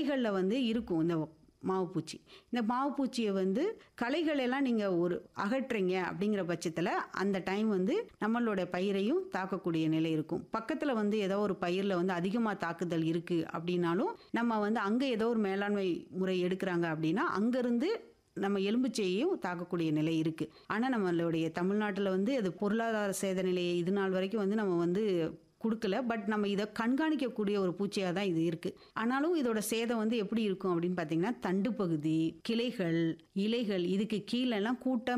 களைகளில் வந்து இருக்கும் இந்த மாவுப்பூச்சி இந்த மாவுப்பூச்சியை வந்து களைகள் எல்லாம் நீங்கள் ஒரு அகற்றுறீங்க அப்படிங்கிற பட்சத்தில் அந்த டைம் வந்து நம்மளோட பயிரையும் தாக்கக்கூடிய நிலை இருக்கும் பக்கத்தில் வந்து ஏதோ ஒரு பயிரில் வந்து அதிகமாக தாக்குதல் இருக்குது அப்படின்னாலும் நம்ம வந்து அங்கே ஏதோ ஒரு மேலாண்மை முறை எடுக்கிறாங்க அப்படின்னா அங்கேருந்து நம்ம எலும்புச்சையையும் தாக்கக்கூடிய நிலை இருக்குது ஆனால் நம்மளுடைய தமிழ்நாட்டில் வந்து அது பொருளாதார சேத நிலையை இது நாள் வரைக்கும் வந்து நம்ம வந்து கொடுக்கல பட் நம்ம இதை கண்காணிக்கக்கூடிய ஒரு பூச்சியாக தான் இது இருக்குது ஆனாலும் இதோட சேதம் வந்து எப்படி இருக்கும் அப்படின்னு பார்த்தீங்கன்னா தண்டு பகுதி கிளைகள் இலைகள் இதுக்கு கீழெல்லாம் கூட்டம்